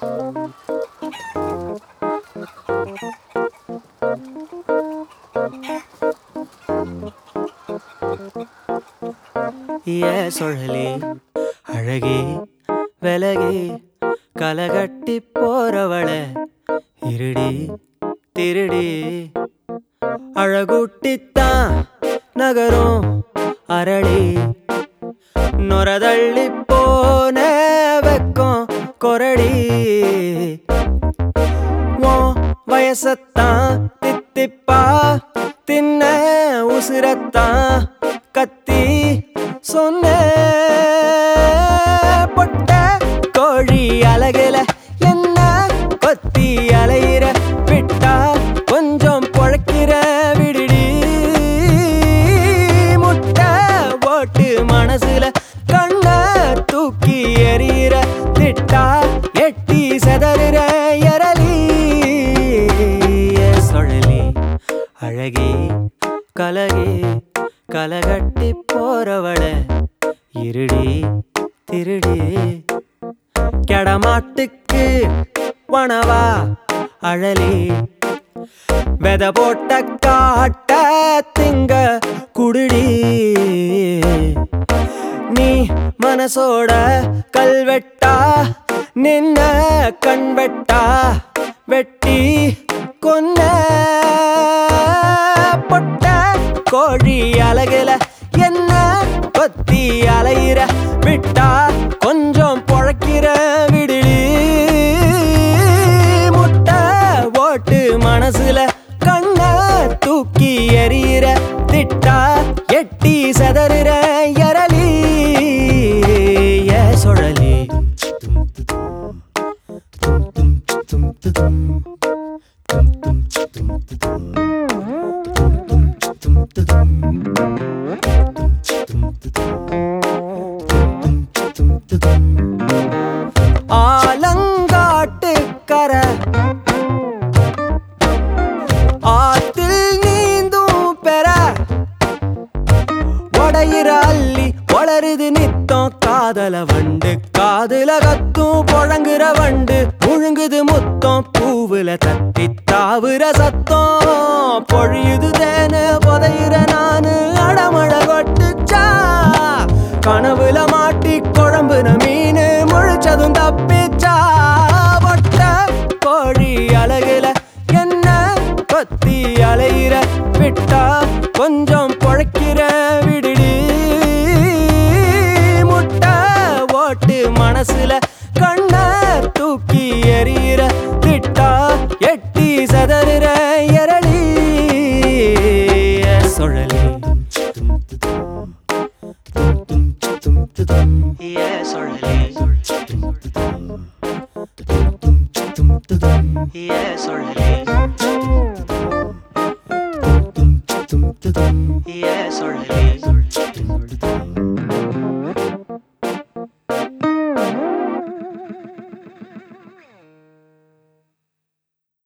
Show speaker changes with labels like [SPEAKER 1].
[SPEAKER 1] ஏ சுழலி அழகே விலகே கலகட்டி போறவள இருடி திருடி அழகுட்டித்தான் நகரும் அரளி நொரதள்ளி போன வெக்கம் கொரடி உன் வயசத்தான் தித்திப்பா தின்ன உசுரத்தான் கத்தி சொன்ன பொட்ட கோழி அழகுல என்ன கொத்தி அலையிற விட்டா கொஞ்சம் பொழைக்கிற விடுடி முட்டை ஓட்டு மனசுல கண்ண தூக்கி எறிகிற திட்டா எட்டி செதறுற எரலி சொழலி அழகே கலகே கலகட்டி போறவள இருடி திருடி கெடமாட்டுக்கு வனவா அழலி வெத போட்ட காட்ட திங்க குடுடி நீ மனசோட கல்வெட்டா நின்ன கண்வெட்டா வெட்டி கொன்ன பொட்ட கோழி அழகுல என்ன கொத்தி அலையிற விட்டா கொஞ்சம் பொழைக்கிற விடுடி முட்டை ஓட்டு மனசுல கண்ண தூக்கி எறிகிற திட்டா எட்டி செதறுற எரலி ஏ சுழலி ஆலங்காட்டு கரை ஆத்தில் நீந்தும் பெற உடையிற அள்ளி வளருது நித்தம் காதல வண்டு காதுல கத்தும் புழங்குற வண்டு முழுங்குது முத்தம் பூவுல தத்தி தாவுற சத்தம் பொழியுது தேன புதையிற நானு அடமழ கொட்டுச்சா கனவுல மாட்டி குழம்புன மீனு முழிச்சதும் தப்பிச்சா பொட்ட கோழி அழகுல என்ன கொத்தி அலையிற விட்டா கொஞ்சம் பொழைக்கிற விடுடி முட்டை ஓட்டு மனசுல கண்ண தூக்கி எறிகிற திட்டா எட்டி சதறுற எரளி சுழலி ஏ சுழலி ஏ சுழலி ஏ சுழலி